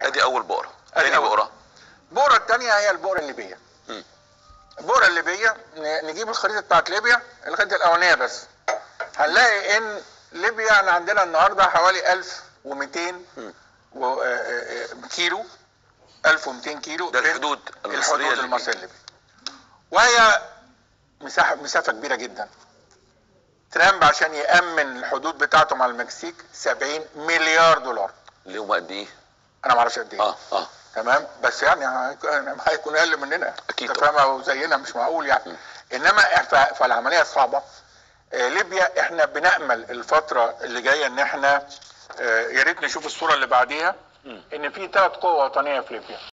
ادي اول بؤره أدي تاني أول. بؤره البؤرة الثانية هي البؤرة الليبية مم. البؤرة الليبية ن- نجيب الخريطة بتاعت ليبيا الخريطة الأولانية بس هنلاقي إن ليبيا احنا عندنا النهاردة حوالي 1200 مم. و- آه، آه، آه، كيلو 1200 كيلو ده بين الحدود المصريه الحدود الليبية. المصرية الليبية وهي مساحة مسافة كبيرة جدا ترامب عشان يأمن الحدود بتاعته مع المكسيك 70 مليار دولار اللي هم قد ايه؟ أنا ما اعرفش قد إيه اه اه تمام بس يعني هيكون- هيكون اقل مننا أكيد أنت طبعا. فاهم او زينا مش معقول يعني انما ف- فالعمليه صعبه آه، ليبيا احنا بنامل الفتره اللي جايه ان احنا آه، يا ريت نشوف الصوره اللي بعديها ان في ثلاث قوى وطنيه في ليبيا